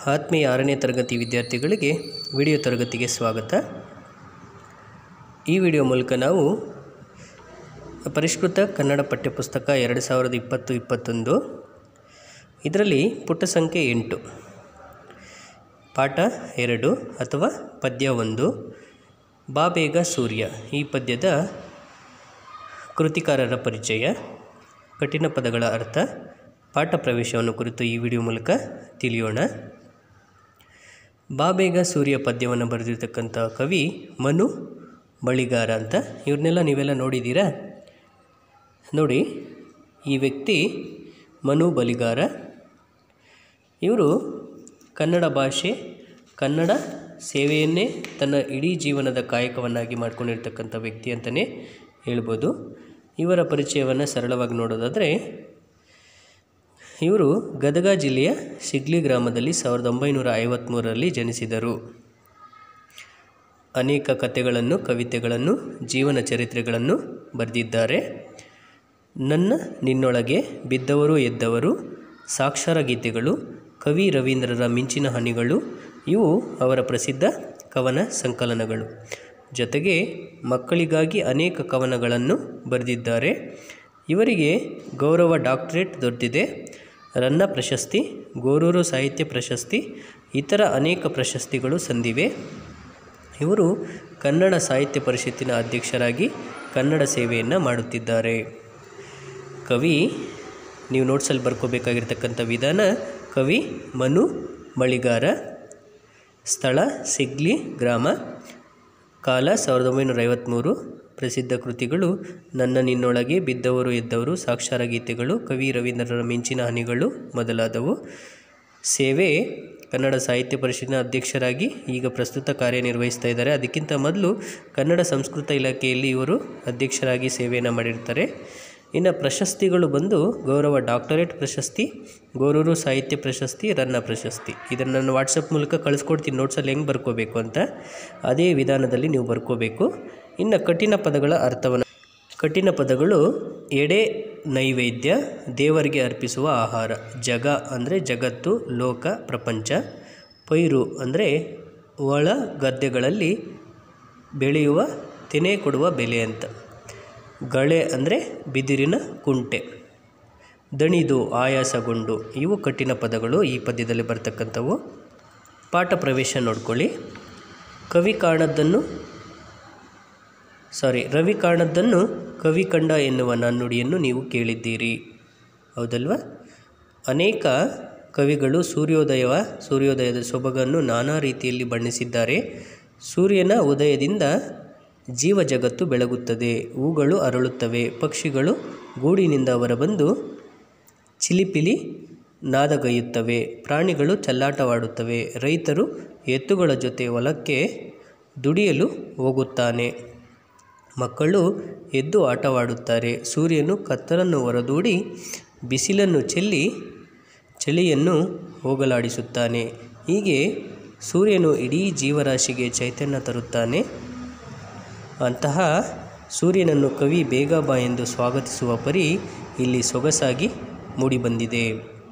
ಆತ್ಮೀಯ ಆರನೇ ತರಗತಿ ವಿದ್ಯಾರ್ಥಿಗಳಿಗೆ ವಿಡಿಯೋ ತರಗತಿಗೆ ಸ್ವಾಗತ ಈ ವಿಡಿಯೋ ಮೂಲಕ ನಾವು ಪರಿಷ್ಕೃತ ಕನ್ನಡ ಪಠ್ಯಪುಸ್ತಕ ಎರಡು ಸಾವಿರದ ಇಪ್ಪತ್ತು ಇಪ್ಪತ್ತೊಂದು ಇದರಲ್ಲಿ ಪುಟ ಸಂಖ್ಯೆ ಎಂಟು ಪಾಠ ಎರಡು ಅಥವಾ ಪದ್ಯ ಒಂದು ಬಾ ಬೇಗ ಸೂರ್ಯ ಈ ಪದ್ಯದ ಕೃತಿಕಾರರ ಪರಿಚಯ ಕಠಿಣ ಪದಗಳ ಅರ್ಥ ಪಾಠ ಪ್ರವೇಶವನ್ನು ಕುರಿತು ಈ ವಿಡಿಯೋ ಮೂಲಕ ತಿಳಿಯೋಣ ಬಾ ಬೇಗ ಸೂರ್ಯ ಪದ್ಯವನ್ನು ಬರೆದಿರ್ತಕ್ಕಂಥ ಕವಿ ಮನು ಬಳಿಗಾರ ಅಂತ ಇವ್ರನ್ನೆಲ್ಲ ನೀವೆಲ್ಲ ನೋಡಿದ್ದೀರಾ ನೋಡಿ ಈ ವ್ಯಕ್ತಿ ಮನು ಬಲಿಗಾರ ಇವರು ಕನ್ನಡ ಭಾಷೆ ಕನ್ನಡ ಸೇವೆಯನ್ನೇ ತನ್ನ ಇಡೀ ಜೀವನದ ಕಾಯಕವನ್ನಾಗಿ ಮಾಡ್ಕೊಂಡಿರ್ತಕ್ಕಂಥ ವ್ಯಕ್ತಿ ಅಂತಲೇ ಹೇಳ್ಬೋದು ಇವರ ಪರಿಚಯವನ್ನು ಸರಳವಾಗಿ ನೋಡೋದಾದರೆ ಇವರು ಗದಗ ಜಿಲ್ಲೆಯ ಶಿಗ್ಲಿ ಗ್ರಾಮದಲ್ಲಿ ಸಾವಿರದ ಒಂಬೈನೂರ ಐವತ್ತ್ಮೂರರಲ್ಲಿ ಜನಿಸಿದರು ಅನೇಕ ಕಥೆಗಳನ್ನು ಕವಿತೆಗಳನ್ನು ಜೀವನ ಚರಿತ್ರೆಗಳನ್ನು ಬರೆದಿದ್ದಾರೆ ನನ್ನ ನಿನ್ನೊಳಗೆ ಬಿದ್ದವರು ಎದ್ದವರು ಸಾಕ್ಷರ ಗೀತೆಗಳು ಕವಿ ರವೀಂದ್ರರ ಮಿಂಚಿನ ಹನಿಗಳು ಇವು ಅವರ ಪ್ರಸಿದ್ಧ ಕವನ ಸಂಕಲನಗಳು ಜೊತೆಗೆ ಮಕ್ಕಳಿಗಾಗಿ ಅನೇಕ ಕವನಗಳನ್ನು ಬರೆದಿದ್ದಾರೆ ಇವರಿಗೆ ಗೌರವ ಡಾಕ್ಟರೇಟ್ ದೊರೆತಿದೆ ರನ್ನ ಪ್ರಶಸ್ತಿ ಗೋರೂರು ಸಾಹಿತ್ಯ ಪ್ರಶಸ್ತಿ ಇತರ ಅನೇಕ ಪ್ರಶಸ್ತಿಗಳು ಸಂದಿವೆ ಇವರು ಕನ್ನಡ ಸಾಹಿತ್ಯ ಪರಿಷತ್ತಿನ ಅಧ್ಯಕ್ಷರಾಗಿ ಕನ್ನಡ ಸೇವೆಯನ್ನು ಮಾಡುತ್ತಿದ್ದಾರೆ ಕವಿ ನೀವು ನೋಟ್ಸಲ್ಲಿ ಬರ್ಕೋಬೇಕಾಗಿರ್ತಕ್ಕಂಥ ವಿಧಾನ ಕವಿ ಮನು ಮಳಿಗಾರ ಸ್ಥಳ ಸಿಗ್ಲಿ ಗ್ರಾಮ ಕಾಲ ಸಾವಿರದ ಒಂಬೈನೂರ ಐವತ್ತ್ಮೂರು ಪ್ರಸಿದ್ಧ ಕೃತಿಗಳು ನನ್ನ ನಿನ್ನೊಳಗೆ ಬಿದ್ದವರು ಎದ್ದವರು ಸಾಕ್ಷರ ಗೀತೆಗಳು ಕವಿ ರವೀಂದ್ರರ ಮಿಂಚಿನ ಹನಿಗಳು ಮೊದಲಾದವು ಸೇವೆ ಕನ್ನಡ ಸಾಹಿತ್ಯ ಪರಿಷತ್ತಿನ ಅಧ್ಯಕ್ಷರಾಗಿ ಈಗ ಪ್ರಸ್ತುತ ಕಾರ್ಯನಿರ್ವಹಿಸ್ತಾ ಇದ್ದಾರೆ ಅದಕ್ಕಿಂತ ಮೊದಲು ಕನ್ನಡ ಸಂಸ್ಕೃತ ಇಲಾಖೆಯಲ್ಲಿ ಇವರು ಅಧ್ಯಕ್ಷರಾಗಿ ಸೇವೆಯನ್ನು ಮಾಡಿರ್ತಾರೆ ಇನ್ನು ಪ್ರಶಸ್ತಿಗಳು ಬಂದು ಗೌರವ ಡಾಕ್ಟರೇಟ್ ಪ್ರಶಸ್ತಿ ಗೋರೂರು ಸಾಹಿತ್ಯ ಪ್ರಶಸ್ತಿ ರನ್ನ ಪ್ರಶಸ್ತಿ ಇದನ್ನು ನಾನು ವಾಟ್ಸಪ್ ಮೂಲಕ ಕಳಿಸ್ಕೊಡ್ತೀನಿ ನೋಟ್ಸಲ್ಲಿ ಹೆಂಗೆ ಬರ್ಕೋಬೇಕು ಅಂತ ಅದೇ ವಿಧಾನದಲ್ಲಿ ನೀವು ಬರ್ಕೋಬೇಕು ಇನ್ನು ಕಠಿಣ ಪದಗಳ ಅರ್ಥವನ್ನು ಕಠಿಣ ಪದಗಳು ಎಡೆ ನೈವೇದ್ಯ ದೇವರಿಗೆ ಅರ್ಪಿಸುವ ಆಹಾರ ಜಗ ಅಂದರೆ ಜಗತ್ತು ಲೋಕ ಪ್ರಪಂಚ ಪೈರು ಅಂದರೆ ಒಳ ಗದ್ದೆಗಳಲ್ಲಿ ಬೆಳೆಯುವ ತೆನೆ ಕೊಡುವ ಬೆಲೆ ಅಂತ ಗಳೆ ಅಂದರೆ ಬಿದಿರಿನ ಕುಂಟೆ ದಣಿದು ಆಯಾಸಗೊಂಡು ಇವು ಕಠಿಣ ಪದಗಳು ಈ ಪದ್ಯದಲ್ಲಿ ಬರ್ತಕ್ಕಂಥವು ಪಾಠ ಪ್ರವೇಶ ನೋಡ್ಕೊಳ್ಳಿ ಕವಿ ಕಾಣದ್ದನ್ನು ಸಾರಿ ರವಿ ಕಾಣದ್ದನ್ನು ಕವಿ ಕಂಡ ಎನ್ನುವ ನಾಣ್ಣುಡಿಯನ್ನು ನೀವು ಕೇಳಿದ್ದೀರಿ ಹೌದಲ್ವಾ ಅನೇಕ ಕವಿಗಳು ಸೂರ್ಯೋದಯವ ಸೂರ್ಯೋದಯದ ಸೊಬಗನ್ನು ನಾನಾ ರೀತಿಯಲ್ಲಿ ಬಣ್ಣಿಸಿದ್ದಾರೆ ಸೂರ್ಯನ ಉದಯದಿಂದ ಜೀವ ಜಗತ್ತು ಬೆಳಗುತ್ತದೆ ಹೂಗಳು ಅರಳುತ್ತವೆ ಪಕ್ಷಿಗಳು ಗೂಡಿನಿಂದ ಹೊರಬಂದು ಚಿಲಿಪಿಲಿ ನಾದಗೈಯುತ್ತವೆ ಪ್ರಾಣಿಗಳು ಚಲ್ಲಾಟವಾಡುತ್ತವೆ ರೈತರು ಎತ್ತುಗಳ ಜೊತೆ ಹೊಲಕ್ಕೆ ದುಡಿಯಲು ಹೋಗುತ್ತಾನೆ ಮಕ್ಕಳು ಎದ್ದು ಆಟವಾಡುತ್ತಾರೆ ಸೂರ್ಯನು ಕತ್ತಲನ್ನು ಹೊರದೂಡಿ ಬಿಸಿಲನ್ನು ಚೆಲ್ಲಿ ಚಳಿಯನ್ನು ಹೋಗಲಾಡಿಸುತ್ತಾನೆ ಹೀಗೆ ಸೂರ್ಯನು ಇಡೀ ಜೀವರಾಶಿಗೆ ಚೈತನ್ಯ ತರುತ್ತಾನೆ ಅಂತಹ ಸೂರ್ಯನನ್ನು ಕವಿ ಬೇಗ ಬಾ ಎಂದು ಸ್ವಾಗತಿಸುವ ಪರಿ ಇಲ್ಲಿ ಸೊಗಸಾಗಿ ಮೂಡಿಬಂದಿದೆ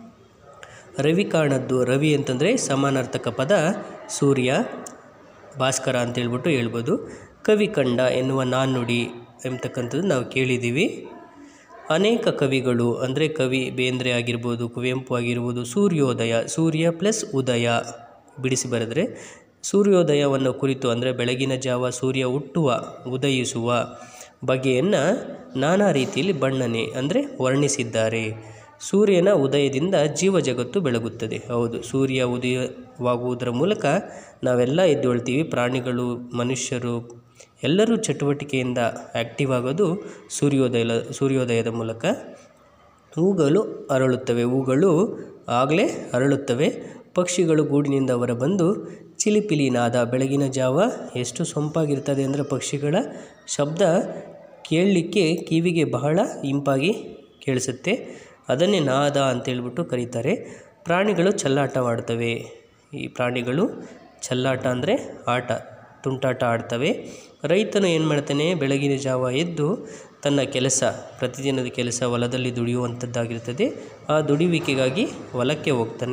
ರವಿ ಕಾಣದ್ದು ರವಿ ಅಂತಂದರೆ ಸಮಾನಾರ್ಥಕ ಪದ ಸೂರ್ಯ ಭಾಸ್ಕರ ಅಂತೇಳ್ಬಿಟ್ಟು ಹೇಳ್ಬೋದು ಕವಿ ಕಂಡ ಎನ್ನುವ ನಾಣ್ಣುಡಿ ಎಂಬತಕ್ಕಂಥದ್ದು ನಾವು ಕೇಳಿದ್ದೀವಿ ಅನೇಕ ಕವಿಗಳು ಅಂದರೆ ಕವಿ ಬೇಂದ್ರೆ ಆಗಿರ್ಬೋದು ಕುವೆಂಪು ಆಗಿರ್ಬೋದು ಸೂರ್ಯೋದಯ ಸೂರ್ಯ ಪ್ಲಸ್ ಉದಯ ಬಿಡಿಸಿ ಬರೆದರೆ ಸೂರ್ಯೋದಯವನ್ನು ಕುರಿತು ಅಂದರೆ ಬೆಳಗಿನ ಜಾವ ಸೂರ್ಯ ಹುಟ್ಟುವ ಉದಯಿಸುವ ಬಗೆಯನ್ನು ನಾನಾ ರೀತಿಯಲ್ಲಿ ಬಣ್ಣನೆ ಅಂದರೆ ವರ್ಣಿಸಿದ್ದಾರೆ ಸೂರ್ಯನ ಉದಯದಿಂದ ಜೀವ ಜಗತ್ತು ಬೆಳಗುತ್ತದೆ ಹೌದು ಸೂರ್ಯ ಉದಯವಾಗುವುದರ ಮೂಲಕ ನಾವೆಲ್ಲ ಎದ್ದೇಳ್ತೀವಿ ಪ್ರಾಣಿಗಳು ಮನುಷ್ಯರು ಎಲ್ಲರೂ ಚಟುವಟಿಕೆಯಿಂದ ಆ್ಯಕ್ಟಿವ್ ಆಗೋದು ಸೂರ್ಯೋದಯ ಸೂರ್ಯೋದಯದ ಮೂಲಕ ಹೂಗಳು ಅರಳುತ್ತವೆ ಹೂಗಳು ಆಗಲೇ ಅರಳುತ್ತವೆ ಪಕ್ಷಿಗಳು ಗೂಡಿನಿಂದ ಹೊರಬಂದು ಚಿಲಿಪಿಲಿ ನಾದ ಬೆಳಗಿನ ಜಾವ ಎಷ್ಟು ಸೊಂಪಾಗಿರ್ತದೆ ಅಂದರೆ ಪಕ್ಷಿಗಳ ಶಬ್ದ ಕೇಳಲಿಕ್ಕೆ ಕಿವಿಗೆ ಬಹಳ ಇಂಪಾಗಿ ಕೇಳಿಸುತ್ತೆ ಅದನ್ನೇ ನಾದ ಅಂತೇಳ್ಬಿಟ್ಟು ಕರೀತಾರೆ ಪ್ರಾಣಿಗಳು ಚಲ್ಲಾಟವಾಡ್ತವೆ ಈ ಪ್ರಾಣಿಗಳು ಚಲ್ಲಾಟ ಅಂದರೆ ಆಟ ತುಂಟಾಟ ಆಡ್ತವೆ ರೈತನು ಏನು ಮಾಡ್ತಾನೆ ಬೆಳಗಿನ ಜಾವ ಎದ್ದು ತನ್ನ ಕೆಲಸ ಪ್ರತಿದಿನದ ಕೆಲಸ ಹೊಲದಲ್ಲಿ ದುಡಿಯುವಂಥದ್ದಾಗಿರ್ತದೆ ಆ ದುಡಿಯುವಿಕೆಗಾಗಿ ಹೊಲಕ್ಕೆ ಹೋಗ್ತಾನೆ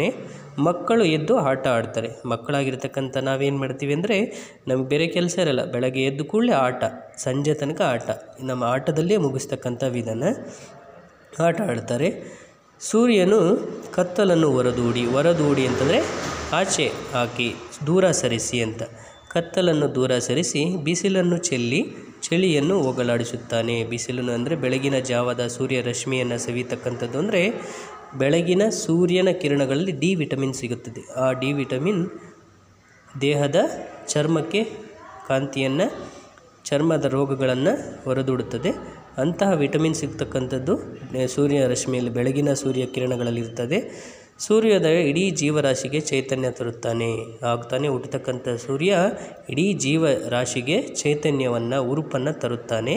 ಮಕ್ಕಳು ಎದ್ದು ಆಟ ಆಡ್ತಾರೆ ಮಕ್ಕಳಾಗಿರ್ತಕ್ಕಂಥ ನಾವೇನು ಮಾಡ್ತೀವಿ ಅಂದರೆ ನಮ್ಗೆ ಬೇರೆ ಕೆಲಸ ಇರಲ್ಲ ಬೆಳಗ್ಗೆ ಎದ್ದು ಕೂಡಲೇ ಆಟ ಸಂಜೆ ತನಕ ಆಟ ನಮ್ಮ ಆಟದಲ್ಲೇ ಮುಗಿಸ್ತಕ್ಕಂಥ ವಿಧಾನ ಆಟ ಆಡ್ತಾರೆ ಸೂರ್ಯನು ಕತ್ತಲನ್ನು ಹೊರದೂಡಿ ಹೊರದೂಡಿ ಅಂತಂದರೆ ಆಚೆ ಹಾಕಿ ದೂರ ಸರಿಸಿ ಅಂತ ಕತ್ತಲನ್ನು ದೂರ ಸರಿಸಿ ಬಿಸಿಲನ್ನು ಚೆಲ್ಲಿ ಚಳಿಯನ್ನು ಹೋಗಲಾಡಿಸುತ್ತಾನೆ ಬಿಸಿಲನ್ನು ಅಂದರೆ ಬೆಳಗಿನ ಜಾವದ ಸೂರ್ಯ ರಶ್ಮಿಯನ್ನು ಸವಿತಕ್ಕಂಥದ್ದು ಅಂದರೆ ಬೆಳಗಿನ ಸೂರ್ಯನ ಕಿರಣಗಳಲ್ಲಿ ಡಿ ವಿಟಮಿನ್ ಸಿಗುತ್ತದೆ ಆ ಡಿ ವಿಟಮಿನ್ ದೇಹದ ಚರ್ಮಕ್ಕೆ ಕಾಂತಿಯನ್ನು ಚರ್ಮದ ರೋಗಗಳನ್ನು ಹೊರದೂಡುತ್ತದೆ ಅಂತಹ ವಿಟಮಿನ್ ಸಿಗ್ತಕ್ಕಂಥದ್ದು ನೆ- ಸೂರ್ಯ ರಶ್ಮಿಯಲ್ಲಿ ಬೆಳಗಿನ ಸೂರ್ಯ ಕಿರಣಗಳಲ್ಲಿ ಇರ್ತದೆ ಸೂರ್ಯೋದಯ ಇಡೀ ಜೀವರಾಶಿಗೆ ಚೈತನ್ಯ ತರುತ್ತಾನೆ ಆಗ್ತಾನೆ ಹುಟ್ಟತಕ್ಕಂಥ ಸೂರ್ಯ ಇಡೀ ಜೀವರಾಶಿಗೆ ಚೈತನ್ಯವನ್ನು ಉರುಪನ್ನು ತರುತ್ತಾನೆ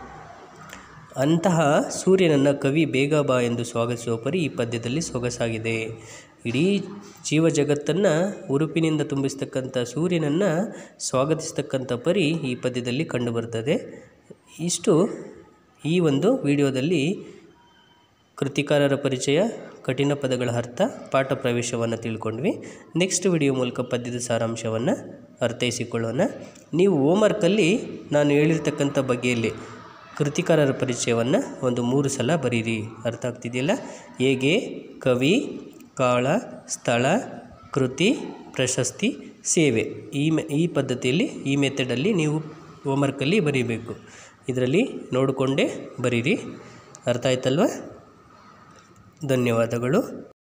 ಅಂತಹ ಸೂರ್ಯನನ್ನು ಕವಿ ಬೇಗ ಬಾ ಎಂದು ಸ್ವಾಗತಿಸುವ ಪರಿ ಈ ಪದ್ಯದಲ್ಲಿ ಸೊಗಸಾಗಿದೆ ಇಡೀ ಜೀವ ಜಗತ್ತನ್ನು ಉರುಪಿನಿಂದ ತುಂಬಿಸ್ತಕ್ಕಂಥ ಸೂರ್ಯನನ್ನು ಸ್ವಾಗತಿಸ್ತಕ್ಕಂಥ ಪರಿ ಈ ಪದ್ಯದಲ್ಲಿ ಕಂಡುಬರ್ತದೆ ಇಷ್ಟು ಈ ಒಂದು ವಿಡಿಯೋದಲ್ಲಿ ಕೃತಿಕಾರರ ಪರಿಚಯ ಕಠಿಣ ಪದಗಳ ಅರ್ಥ ಪಾಠ ಪ್ರವೇಶವನ್ನು ತಿಳ್ಕೊಂಡ್ವಿ ನೆಕ್ಸ್ಟ್ ವಿಡಿಯೋ ಮೂಲಕ ಪದ್ಯದ ಸಾರಾಂಶವನ್ನು ಅರ್ಥೈಸಿಕೊಳ್ಳೋಣ ನೀವು ಹೋಮ್ವರ್ಕಲ್ಲಿ ನಾನು ಹೇಳಿರ್ತಕ್ಕಂಥ ಬಗೆಯಲ್ಲಿ ಕೃತಿಕಾರರ ಪರಿಚಯವನ್ನು ಒಂದು ಮೂರು ಸಲ ಬರೀರಿ ಅರ್ಥ ಆಗ್ತಿದೆಯಲ್ಲ ಹೇಗೆ ಕವಿ ಕಾಳ ಸ್ಥಳ ಕೃತಿ ಪ್ರಶಸ್ತಿ ಸೇವೆ ಈ ಮೆ ಈ ಪದ್ಧತಿಯಲ್ಲಿ ಈ ಮೆಥಡಲ್ಲಿ ನೀವು ಹೋಮ್ವರ್ಕಲ್ಲಿ ಬರೀಬೇಕು ಇದರಲ್ಲಿ ನೋಡಿಕೊಂಡೇ ಬರೀರಿ ಅರ್ಥ ಆಯ್ತಲ್ವ ಧನ್ಯವಾದಗಳು